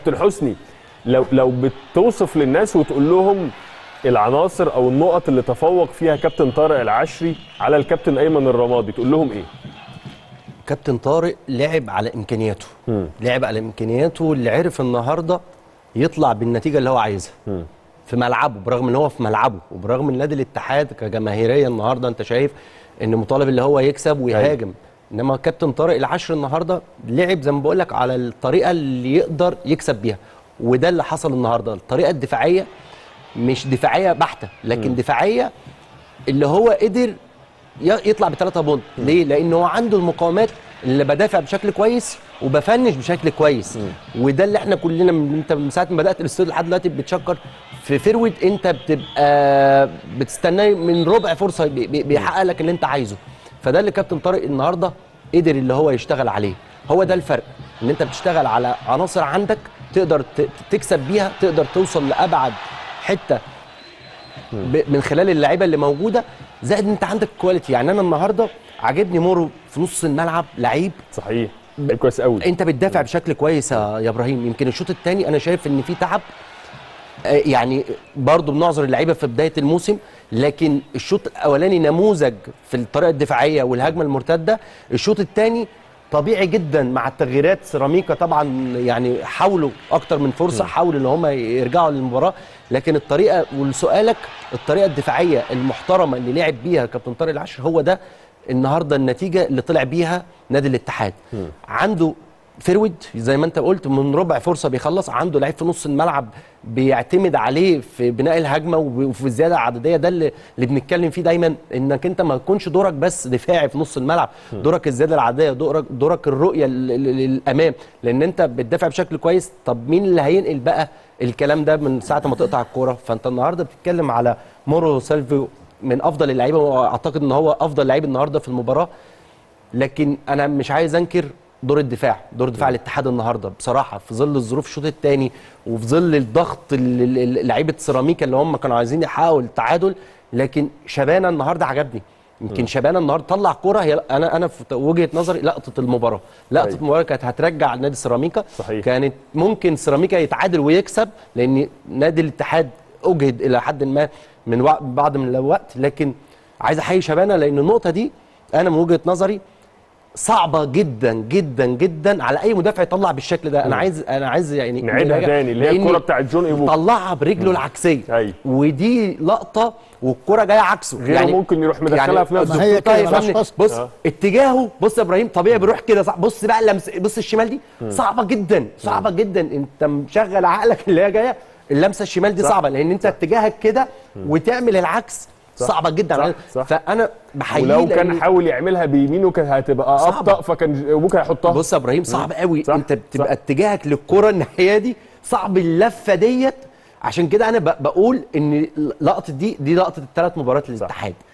كابتن حسني لو لو بتوصف للناس وتقول لهم العناصر او النقط اللي تفوق فيها كابتن طارق العشري على الكابتن ايمن الرمادي تقول لهم ايه؟ كابتن طارق لعب على امكانياته لعب على امكانياته اللي عرف النهارده يطلع بالنتيجه اللي هو عايزها في ملعبه برغم ان هو في ملعبه وبرغم ان نادي الاتحاد كجماهيريه النهارده انت شايف ان مطالب اللي هو يكسب ويهاجم انما كابتن طارق العشر النهارده لعب زي ما بقول لك على الطريقه اللي يقدر يكسب بيها وده اللي حصل النهارده الطريقه الدفاعيه مش دفاعيه بحته لكن دفاعيه اللي هو قدر ي- يطلع بثلاثة بونت ليه؟ لأن هو عنده المقاومات اللي بدافع بشكل كويس وبفنش بشكل كويس وده اللي احنا كلنا من انت من ساعه ما بدات الاستوديو لحد دلوقتي بتشكر في فيرود انت بتبقى بتستناه من ربع فرصه بي- بي- بيحقق لك اللي انت عايزه فده اللي كابتن طارق النهارده قدر اللي هو يشتغل عليه هو ده الفرق ان انت بتشتغل على عناصر عندك تقدر ت- تكسب بيها تقدر توصل لابعد حته ب- من خلال اللعيبه اللي موجوده زائد انت عندك كواليتي يعني انا النهارده عاجبني مورو في نص الملعب لعيب صحيح كويس قوي انت بتدافع بشكل كويس يا يا ابراهيم يمكن الشوط الثاني انا شايف ان في تعب آه، يعني برضه بنعذر اللعيبه في بدايه الموسم لكن الشوط الاولاني نموذج في الطريقه الدفاعيه والهجمه المرتده الشوط الثاني طبيعي جدا مع التغييرات سيراميكا طبعا يعني حاولوا اكتر من فرصه حاولوا ان هم يرجعوا للمباراه لكن الطريقه ولسؤالك الطريقه الدفاعيه المحترمه اللي لعب بيها كابتن طارق العشر هو ده النهارده النتيجه اللي طلع بيها نادي الاتحاد عنده فيرود زي ما انت قلت من ربع فرصه بيخلص عنده لعيب في نص الملعب بيعتمد عليه في بناء الهجمه وب- وفي الزياده العدديه ده اللي, اللي بنتكلم فيه دايما انك انت ما تكونش دورك بس دفاعي في نص الملعب دورك الزياده العدديه دورك دورك الرؤيه لل- لل- للامام لان انت بتدافع بشكل كويس طب مين اللي هينقل بقى الكلام ده من ساعه ما تقطع الكوره فانت النهارده بتتكلم على مورو سيلفيو من افضل اللعيبه واعتقد ان هو افضل لعيب النهارده في المباراه لكن انا مش عايز انكر دور الدفاع دور دفاع الاتحاد النهارده بصراحه في ظل الظروف الشوط الثاني وفي ظل الضغط ال- ال- ال- لعيبه سيراميكا اللي هم كانوا عايزين يحققوا التعادل لكن شبانه النهارده عجبني يمكن شبانه النهارده طلع كوره هي انا انا في وجهه نظري لقطه المباراه لقطه أيوة. المباراه كانت هترجع نادي سيراميكا صحيح. كانت ممكن سيراميكا يتعادل ويكسب لان نادي الاتحاد اجهد الى حد ما من وق- بعض من الوقت لكن عايز احيي شبانه لان النقطه دي انا من وجهه نظري صعبه جدا جدا جدا على اي مدافع يطلع بالشكل ده انا عايز انا عايز يعني نعيدها نراجع- تاني اللي هي لأن الكرة بتاعت جون إيبوكا. طلعها برجله العكسيه أيوة. ودي لقطه والكره جايه عكسه غيره ممكن يروح مدخلها في نفسه. ما هي الدكتور كده طاهر ملهاش فهمي، قصد. بص آه. اتجاهه بص يا ابراهيم طبيعي بيروح كده صح بص بقى اللمس بص الشمال دي صعبه جدا صعبه جدا انت مشغل عقلك اللي هي جايه اللمسه الشمال دي صعبه لان انت اتجاهك كده وتعمل العكس صعبه جدا صح، على- صح. فانا بحييه ولو لأن- كان حاول يعملها بيمينه كانت هتبقى صعبة. ابطا فكان ابوك هيحطها بص يا ابراهيم صعب قوي صح، انت بتبقى صح. اتجاهك للكره الناحيه دي صعب اللفه ديت عشان كده انا ب- بقول ان لقطه دي دي لقطه الثلاث مباريات للاتحاد